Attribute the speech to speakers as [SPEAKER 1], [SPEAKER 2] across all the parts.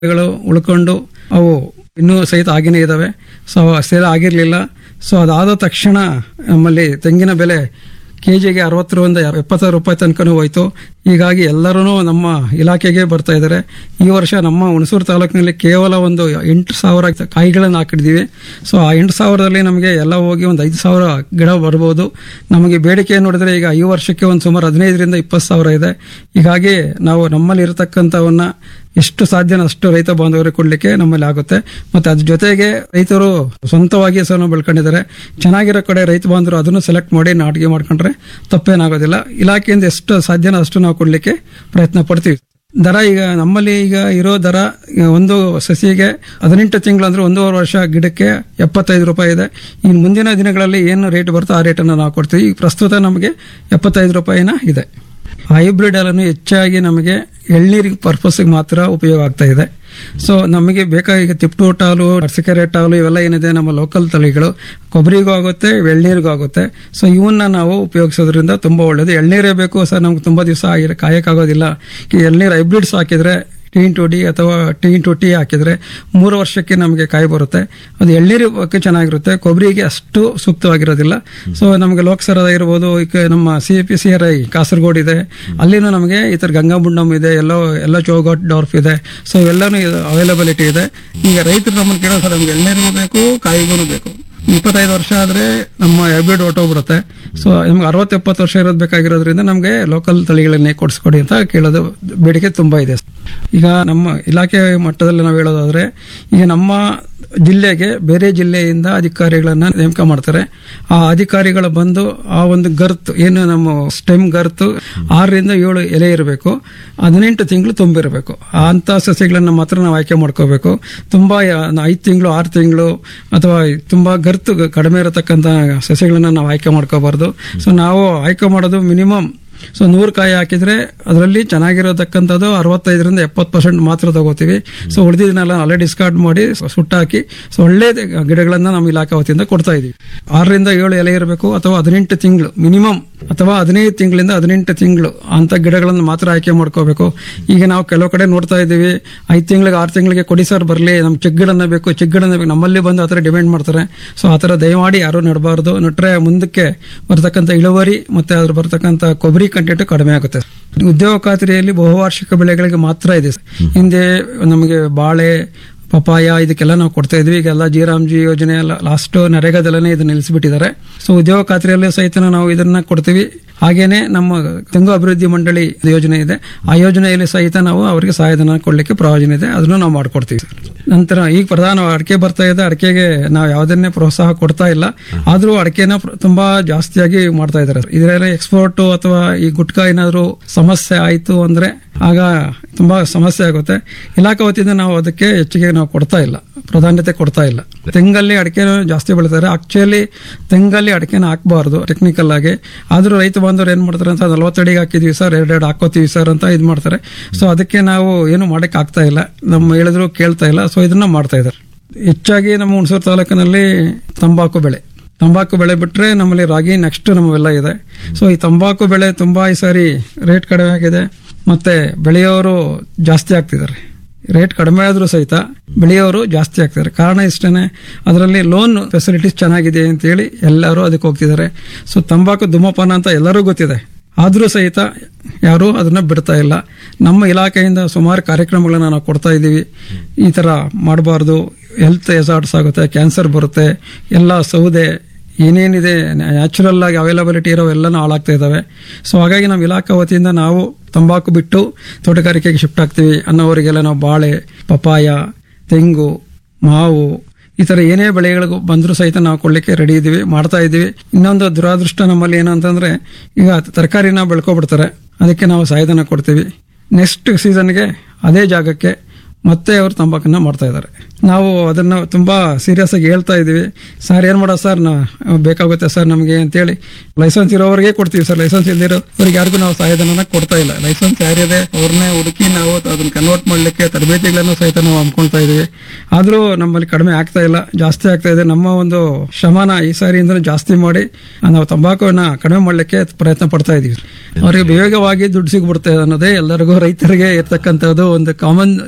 [SPEAKER 1] ಗಳು ಉಳ್ಕೊಂಡು ಅವು ಇನ್ನೂ ಸಹಿತ ಆಗಿನೇ ಇದಾವೆ ಸೊ ಸೇಲ್ ಆಗಿರಲಿಲ್ಲ ಸೊ ಅದಾದ ತಕ್ಷಣ ನಮ್ಮಲ್ಲಿ ತೆಂಗಿನ ಬೆಲೆ ಕೆ ಜಿಗೆ ಅರವತ್ತರಿಂದ ಎಪ್ಪತ್ತಾರು ರೂಪಾಯಿ ತನಕನೂ ಹೋಯ್ತು ಹೀಗಾಗಿ ಎಲ್ಲರೂ ನಮ್ಮ ಇಲಾಖೆಗೆ ಬರ್ತಾ ಇದ್ದಾರೆ ಈ ವರ್ಷ ನಮ್ಮ ಹುಣಸೂರು ತಾಲೂಕಿನಲ್ಲಿ ಕೇವಲ ಒಂದು ಎಂಟು ಸಾವಿರ ಕಾಯಿಗಳನ್ನು ಹಾಕಿದ್ದೀವಿ ಸೊ ಆ ಎಂಟು ಸಾವಿರದಲ್ಲಿ ನಮಗೆ ಎಲ್ಲ ಹೋಗಿ ಒಂದು ಐದು ಸಾವಿರ ಗಿಡ ಬರ್ಬೋದು ನಮಗೆ ಬೇಡಿಕೆ ನೋಡಿದ್ರೆ ಈಗ ಈ ವರ್ಷಕ್ಕೆ ಒಂದು ಸುಮಾರು ಹದಿನೈದರಿಂದ ಇಪ್ಪತ್ತು ಸಾವಿರ ಇದೆ ಹೀಗಾಗಿ ನಾವು ನಮ್ಮಲ್ಲಿ ಇರತಕ್ಕಂಥವನ್ನ ಎಷ್ಟು ಸಾಧ್ಯನೋ ಅಷ್ಟು ರೈತ ಬಾಂಧವರಿಗೆ ಕೊಡ್ಲಿಕ್ಕೆ ನಮ್ಮಲ್ಲಿ ಆಗುತ್ತೆ ಮತ್ತೆ ಅದ್ರ ಜೊತೆಗೆ ರೈತರು ಸ್ವಂತವಾಗಿ ಹೆಸರನ್ನು ಬೆಳ್ಕೊಂಡಿದ್ದಾರೆ ಚೆನ್ನಾಗಿರೋ ಕಡೆ ರೈತ ಬಾಂಧವರು ಅದನ್ನು ಸೆಲೆಕ್ಟ್ ಮಾಡಿ ನಾಟಿಗೆ ಮಾಡ್ಕೊಂಡ್ರೆ ತಪ್ಪೇನಾಗೋದಿಲ್ಲ ಇಲಾಖೆಯಿಂದ ಎಷ್ಟು ಸಾಧ್ಯನೋ ಅಷ್ಟು ನಾವು ಕೊಡ್ಲಿಕ್ಕೆ ಪ್ರಯತ್ನ ಪಡ್ತೀವಿ ದರ ಈಗ ನಮ್ಮಲ್ಲಿ ಈಗ ಇರೋ ದರ ಈಗ ಒಂದು ಸಸಿಗೆ ಹದಿನೆಂಟು ತಿಂಗಳು ಅಂದ್ರೆ ಒಂದೂವರೆ ವರ್ಷ ಗಿಡಕ್ಕೆ ಎಪ್ಪತ್ತೈದು ರೂಪಾಯಿ ಇದೆ ಇನ್ನು ಮುಂದಿನ ದಿನಗಳಲ್ಲಿ ಏನು ರೇಟ್ ಬರುತ್ತೋ ಆ ರೇಟನ್ನು ನಾವು ಕೊಡ್ತೀವಿ ಈಗ ಪ್ರಸ್ತುತ ನಮಗೆ ಎಪ್ಪತ್ತೈದು ರೂಪಾಯಿನ ಇದೆ ಹೈಬ್ರಿಡ್ ಹಾಲನ್ನು ಹೆಚ್ಚಾಗಿ ನಮಗೆ ಎಳ್ನೀರಿಗೆ ಪರ್ಪಸ್ಗೆ ಮಾತ್ರ ಉಪಯೋಗ ಆಗ್ತಾ ಇದೆ ಸೊ ನಮಗೆ ಬೇಕಾಗಿ ತಿಪ್ಟೂಟ್ ಹಾಲು ಅರ್ಸಿಕೆರೆಟ್ ಹಾಲು ಇವೆಲ್ಲ ಏನಿದೆ ನಮ್ಮ ಲೋಕಲ್ ತಳಿಗಳು ಕೊಬ್ಬರಿಗೂ ಆಗುತ್ತೆ ಎಳ್ನೀರಿಗೂ ಆಗುತ್ತೆ ಸೊ ಇವನ್ನ ನಾವು ಉಪಯೋಗಿಸೋದ್ರಿಂದ ತುಂಬಾ ಒಳ್ಳೇದು ಎಳ್ನೀರೇ ಬೇಕು ಸರ್ ನಮ್ಗೆ ತುಂಬಾ ದಿವಸ ಆಗಿ ಕಾಯಕ್ಕಾಗೋದಿಲ್ಲ ಈ ಎಳ್ನೀರು ಹೈಬ್ರಿಡ್ಸ್ ಹಾಕಿದ್ರೆ ಟೀನ್ ಟು ಡಿ ಅಥವಾ ಟೀನ್ ಟು ಟಿ ಹಾಕಿದ್ರೆ ಮೂರು ವರ್ಷಕ್ಕೆ ನಮಗೆ ಕಾಯಿ ಬರುತ್ತೆ ಅದು ಎಳ್ನೀರು ಬಗ್ಗೆ ಚೆನ್ನಾಗಿರುತ್ತೆ ಕೊಬ್ಬರಿಗೆ ಅಷ್ಟು ಸೂಕ್ತವಾಗಿರೋದಿಲ್ಲ ಸೊ ನಮಗೆ ಲೋಕಸರದ ಇರ್ಬೋದು ಈಗ ನಮ್ಮ C P C R I Kasaragod ಇದೆ ಅಲ್ಲಿನೂ ನಮಗೆ ಈ ಥರ ಗಂಗಾಬುಂಡಮ್ ಇದೆ ಎಲ್ಲೋ ಎಲ್ಲ ಚೌಗಾಟ್ ಡಾರ್ಫ್ ಇದೆ ಸೊ ಇವೆಲ್ಲನೂ ಅವೈಲಬಿಲಿಟಿ ಇದೆ ಈಗ ರೈತರು ನಮ್ಮನ್ನು ಕೇಳೋ ಸರ್ ನಮ್ಗೆ ಎಳ್ನೀರಿಗೂ ಬೇಕು ಕಾಯಿಗೂ ಬೇಕು ಇಪ್ಪತ್ತೈದು ವರ್ಷ ಆದ್ರೆ ನಮ್ಮ ಹೈಬ್ರಿಡ್ ಹೊಟ್ಟೋಗ್ಬಿಡುತ್ತೆ ಸೊ ನಮ್ಗೆ ಅರವತ್ತು ಎಪ್ಪತ್ತು ವರ್ಷ ಇರೋದು ಬೇಕಾಗಿರೋದ್ರಿಂದ ನಮಗೆ ಲೋಕಲ್ ತಳಿಗಳನ್ನೇ ಕೊಡಿಸ್ಕೊಡಿ ಅಂತ ಕೇಳೋದು ಬೇಡಿಕೆ ತುಂಬಾ ಇದೆ ಈಗ ನಮ್ಮ ಇಲಾಖೆ ಮಟ್ಟದಲ್ಲಿ ನಾವು ಹೇಳೋದಾದ್ರೆ ಈಗ ನಮ್ಮ ಜಿಲ್ಲೆಗೆ ಬೇರೆ ಜಿಲ್ಲೆಯಿಂದ ಅಧಿಕಾರಿಗಳನ್ನ ನೇಮಕ ಮಾಡ್ತಾರೆ ಆ ಅಧಿಕಾರಿಗಳು ಬಂದು ಆ ಒಂದು ಗರ್ತ್ ಏನು ನಮ್ಮ ಸ್ಟೆಮ್ ಗರ್ತ್ ಆರರಿಂದ ಏಳು ಎಲೆ ಇರಬೇಕು ಹದಿನೆಂಟು ತಿಂಗಳು ತುಂಬಿರಬೇಕು ಅಂತ ಸಸ್ಯಗಳನ್ನ ಮಾತ್ರ ನಾವು ಆಯ್ಕೆ ಮಾಡ್ಕೋಬೇಕು ತುಂಬಾ ಐದು ತಿಂಗಳು ಆರು ತಿಂಗಳು ಅಥವಾ ತುಂಬಾ ಗರ್ತು ಕಡಿಮೆ ಇರತಕ್ಕಂತ ಸಸ್ಯಗಳನ್ನ ನಾವು ಆಯ್ಕೆ ಮಾಡ್ಕೋಬಾರ್ದು ಸೊ ನಾವು ಆಯ್ಕೆ ಮಾಡೋದು ಮಿನಿಮಮ್ ಸೊ ನೂರು ಕಾಯಿ ಹಾಕಿದ್ರೆ ಅದರಲ್ಲಿ ಚೆನ್ನಾಗಿರತಕ್ಕಂಥದ್ದು ಅರವತ್ತೈದರಿಂದ ಎಪ್ಪತ್ತು ಪರ್ಸೆಂಟ್ ಮಾತ್ರ ತಗೋತೀವಿ ಸೊ ಉಳಿದಿದ್ದನ್ನೆಲ್ಲ ಅಲ್ಲೇ ಡಿಸ್ಕಾರ್ಡ್ ಮಾಡಿ ಸುಟ್ಟಾಕಿ ಸೊ ಒಳ್ಳೆ ಗಿಡಗಳನ್ನ ನಮ್ಮ ಇಲಾಖೆ ವತಿಯಿಂದ ಕೊಡ್ತಾ ಇದೀವಿ ಆರರಿಂದ ಏಳು ಎಲೆ ಇರಬೇಕು ಅಥವಾ ಹದಿನೆಂಟು ತಿಂಗಳು ಮಿನಿಮಮ್ ಅಥವಾ ಹದಿನೈದು ತಿಂಗಳಿಂದ ಹದಿನೆಂಟು ತಿಂಗಳು ಅಂತ ಗಿಡಗಳನ್ನು ಮಾತ್ರ ಆಯ್ಕೆ ಮಾಡ್ಕೋಬೇಕು ಈಗ ನಾವು ಕೆಲವು ಕಡೆ ನೋಡ್ತಾ ಇದ್ದೀವಿ ಐದು ತಿಂಗಳಿಗೆ ಆರು ತಿಂಗಳಿಗೆ ಕೊಡಿ ಸರ್ ಬರಲಿ ನಮ್ ಚಿಕ್ಕಗಿಡನ್ನ ಬೇಕು ಚಿಕ್ಕಗಿಡನ್ನ ಬೇಕು ನಮ್ಮಲ್ಲಿ ಬಂದು ಆ ಥರ ಡಿಮ್ಯಾಂಡ್ ಮಾಡ್ತಾರೆ ಸೊ ಆ ಥರ ದಯಮಾಡಿ ಯಾರು ನಡಬಾರ್ದು ನಟ್ರೆ ಮುಂದಕ್ಕೆ ಬರ್ತಕ್ಕಂಥ ಇಳುವರಿ ಮತ್ತೆ ಅದ್ರ ಬರ್ತಕ್ಕಂಥ ಕೊಬ್ಬರಿ ಕಂಟೆಂಟ್ ಕಡಿಮೆ ಆಗುತ್ತೆ ಉದ್ಯೋಗ ಖಾತ್ರಿಯಲ್ಲಿ ಬಹುವಾರ್ಷಿಕ ಬೆಳೆಗಳಿಗೆ ಮಾತ್ರ ಇದೆ ಹಿಂದೆ ನಮಗೆ ಬಾಳೆ ಪಪಾಯ ಇದಕ್ಕೆಲ್ಲ ನಾವು ಕೊಡ್ತಾ ಇದ್ವಿ ಈಗೆಲ್ಲ ಜಿ ಯೋಜನೆ ಎಲ್ಲ ಲಾಸ್ಟ್ ನರೇಗಾದಲ್ಲೇ ಇದನ್ನ ನಿಲ್ಲಿಸ್ಬಿಟ್ಟಿದ್ದಾರೆ ಸೊ ಉದ್ಯೋಗ ಖಾತ್ರಿಯಲ್ಲಿ ಸಹಿತ ನಾವು ಇದನ್ನ ಕೊಡ್ತೀವಿ ಹಾಗೇನೆ ನಮ್ಮ ತೆಂಗು ಅಭಿವೃದ್ಧಿ ಮಂಡಳಿ ಯೋಜನೆ ಇದೆ ಆ ಯೋಜನೆಯಲ್ಲಿ ಸಹಿತ ನಾವು ಅವರಿಗೆ ಸಹಾಯಧನ ಕೊಡ್ಲಿಕ್ಕೆ ಪ್ರಯೋಜನ ಇದೆ ಅದನ್ನು ನಾವು ಮಾಡ್ಕೊಡ್ತೀವಿ ನಂತರ ಈಗ ಪ್ರಧಾನ ಅಡಿಕೆ ಬರ್ತಾ ಇದೆ ಅಡಿಕೆಗೆ ನಾವು ಯಾವುದನ್ನೇ ಪ್ರೋತ್ಸಾಹ ಕೊಡ್ತಾ ಇಲ್ಲ ಆದ್ರೂ ಅಡಿಕೆನ ಪ್ರ- ತುಂಬಾ ಜಾಸ್ತಿಯಾಗಿ ಮಾಡ್ತಾ ಇದ್ದಾರೆ ಇದರಲ್ಲಿ ಎಕ್ಸ್ಪೋರ್ಟ್ ಅಥವಾ ಈ ಗುಟ್ಕಾ ಏನಾದ್ರು ಸಮಸ್ಯೆ ಆಯ್ತು ಅಂದ್ರೆ ಆಗ ತುಂಬಾ ಸಮಸ್ಯೆ ಆಗುತ್ತೆ ಇಲಾಖೆ ವತಿಯಿಂದ ನಾವು ಅದಕ್ಕೆ ಹೆಚ್ಚಿಗೆ ನಾವು ಕೊಡ್ತಾ ಇಲ್ಲ ಪ್ರಾಧಾನ್ಯತೆ ಕೊಡ್ತಾ ಇಲ್ಲ ತೆಂಗಲ್ಲಿ ಅಡಿಕೆ ಜಾಸ್ತಿ ಬೆಳಿತಾರೆ ಆಕ್ಚುಲಿ ತೆಂಗಲ್ಲಿ ಅಡಿಕೆನ ಹಾಕಬಾರ್ದು ಟೆಕ್ನಿಕಲ್ ಆಗಿ ಆದ್ರೂ ರೈತ ಬಾಂಧವರು ಏನ್ ಮಾಡ್ತಾರೆ ಅಂತ ನಲವತ್ತಡಿಗೆ ಹಾಕಿದೀವಿ ಸರ್ ಎರಡೆರಡು ಹಾಕೋತೀವಿ ಸರ್ ಅಂತ ಇದು ಮಾಡ್ತಾರೆ ಸೊ ಅದಕ್ಕೆ ನಾವು ಏನು ಮಾಡಕ್ ಆಗ್ತಾ ಇಲ್ಲ ನಮ್ಮ ಹೇಳಿದ್ರು ಕೇಳ್ತಾ ಇಲ್ಲ ಸೊ ಇದನ್ನ ಮಾಡ್ತಾ ಇದ್ದಾರೆ ಹೆಚ್ಚಾಗಿ ನಮ್ಮ ಹುಣಸೂರು ತಾಲೂಕಿನಲ್ಲಿ ತಂಬಾಕು ಬೆಳೆ ತಂಬಾಕು ಬೆಳೆ ಬಿಟ್ರೆ ನಮ್ಮಲ್ಲಿ ರಾಗಿ ನೆಕ್ಸ್ಟ್ ನಮ್ಮವೆಲ್ಲ ಇದೆ ಸೊ ಈ ತಂಬಾಕು ಬೆಳೆ ತುಂಬಾ ಈ ಸಾರಿ ರೇಟ್ ಕಡಿಮೆ ಆಗಿದೆ ಮತ್ತೆ ಬೆಳೆಯೋರು ಜಾಸ್ತಿ ಆಗ್ತಿದ್ದಾರೆ ರೇಟ್ ಕಡಿಮೆ ಆದ್ರೂ ಸಹಿತ ಬೆಳೆಯೋರು ಜಾಸ್ತಿ ಆಗ್ತಿದ್ದಾರೆ ಕಾರಣ ಇಷ್ಟೇನೆ ಅದರಲ್ಲಿ ಲೋನ್ ಫೆಸಿಲಿಟೀಸ್ ಚೆನ್ನಾಗಿದೆ ಅಂತೇಳಿ ಎಲ್ಲರೂ ಅದಕ್ಕೆ ಹೋಗ್ತಿದ್ದಾರೆ ಸೊ ತಂಬಾಕು ಧೂಮಪಾನ ಅಂತ ಎಲ್ಲರೂ ಗೊತ್ತಿದೆ ಆದ್ರೂ ಸಹಿತ ಯಾರು ಅದನ್ನ ಬಿಡ್ತಾ ಇಲ್ಲ ನಮ್ಮ ಇಲಾಖೆಯಿಂದ ಸುಮಾರು ಕಾರ್ಯಕ್ರಮಗಳನ್ನ ನಾವು ಕೊಡ್ತಾ ಇದ್ದೀವಿ ಈ ತರ ಮಾಡಬಾರ್ದು ಹೆಲ್ತ್ ಎಸಾರ್ಟ್ಸ್ ಆಗುತ್ತೆ ಕ್ಯಾನ್ಸರ್ ಬರುತ್ತೆ ಎಲ್ಲ ಸೌದೆ ಏನೇನಿದೆ ನ್ಯಾಚುರಲ್ ಆಗಿ ಅವೈಲಬಿಲಿಟಿ ಇರೋ ಎಲ್ಲನೂ ಹಾಳಾಗ್ತಾ ಇದಾವೆ ಸೊ ಹಾಗಾಗಿ ನಮ್ಮ ಇಲಾಖಾ ವತಿಯಿಂದ ನಾವು ತಂಬಾಕು ಬಿಟ್ಟು ತೋಟಗಾರಿಕೆಗೆ ಶಿಫ್ಟ್ ಆಗ್ತೀವಿ ಅನ್ನೋವರಿಗೆಲ್ಲ ನಾವು ಬಾಳೆ ಪಪಾಯ ತೆಂಗು ಮಾವು ಈ ತರ ಏನೇ ಬೆಳೆಗಳಿಗೂ ಬಂದರೂ ಸಹಿತ ನಾವು ಕೊಡ್ಲಿಕ್ಕೆ ರೆಡಿ ಇದೀವಿ ಮಾಡ್ತಾ ಇದೀವಿ ಇನ್ನೊಂದು ದುರಾದೃಷ್ಟ ನಮ್ಮಲ್ಲಿ ಏನು ಅಂತಂದ್ರೆ ಈಗ ತರಕಾರಿನ ಬೆಳ್ಕೊಬಿಡ್ತಾರೆ ಅದಕ್ಕೆ ನಾವು ಸಹಾಯಧನ ಕೊಡ್ತೀವಿ ನೆಕ್ಸ್ಟ್ ಸೀಸನ್ಗೆ ಅದೇ ಜಾಗಕ್ಕೆ ಮತ್ತೆ ಅವರು ತಂಬಾಕನ್ನ ಮಾಡ್ತಾ ಇದ್ದಾರೆ ನಾವು ಅದನ್ನ ತುಂಬಾ ಸೀರಿಯಸ್ ಆಗಿ ಹೇಳ್ತಾ ಇದೀವಿ ಸರ್ ಏನ್ ಮಾಡೋ ಸರ್ ನಾ ಬೇಕಾಗುತ್ತೆ ಸರ್ ನಮಗೆ ಅಂತೇಳಿ ಲೈಸೆನ್ಸ್ ಇರೋವರೆಗೆ ಕೊಡ್ತೀವಿ ಸರ್ ಲೈಸೆನ್ಸ್ ಇಲ್ದಿರೋ ಅವ್ರಿಗೆ ಯಾರಿಗೂ ನಾವು ಸಹಾಯಧನ ಕೊಡ್ತಾ ಇಲ್ಲ ಲೈಸೆನ್ಸ್ ಯಾರಿದೆ ಅವ್ರನ್ನೇ ಹುಡುಕಿ ನಾವು ಅದನ್ನ ಕನ್ವರ್ಟ್ ಮಾಡ್ಲಿಕ್ಕೆ ತರಬೇತಿಗಳನ್ನು ಸಹಿತ ನಾವು ಹಮ್ಕೊಳ್ತಾ ಇದೀವಿ ಆದ್ರೂ ನಮ್ಮಲ್ಲಿ ಕಡಿಮೆ ಆಗ್ತಾ ಇಲ್ಲ ಜಾಸ್ತಿ ಆಗ್ತಾ ಇದೆ ನಮ್ಮ ಒಂದು ಶ್ರಮನ ಈ ಸಾರಿಯಿಂದ ಜಾಸ್ತಿ ಮಾಡಿ ನಾವು ತಂಬಾಕುವನ್ನ ಕಡಿಮೆ ಮಾಡ್ಲಿಕ್ಕೆ ಪ್ರಯತ್ನ ಪಡ್ತಾ ಇದೀವಿ ಅವರಿಗೆ ಬೇಗವಾಗಿ ದುಡ್ಡು ಸಿಗ್ಬಿಡುತ್ತೆ ಅನ್ನೋದೇ ಎಲ್ಲರಿಗೂ ರೈತರಿಗೆ ಇರ್ತಕ್ಕಂಥದ್ದು ಒಂದು ಕಾಮನ್ ಜನರಲ್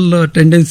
[SPEAKER 1] ಟೆಂಡೆನ್ಸಿ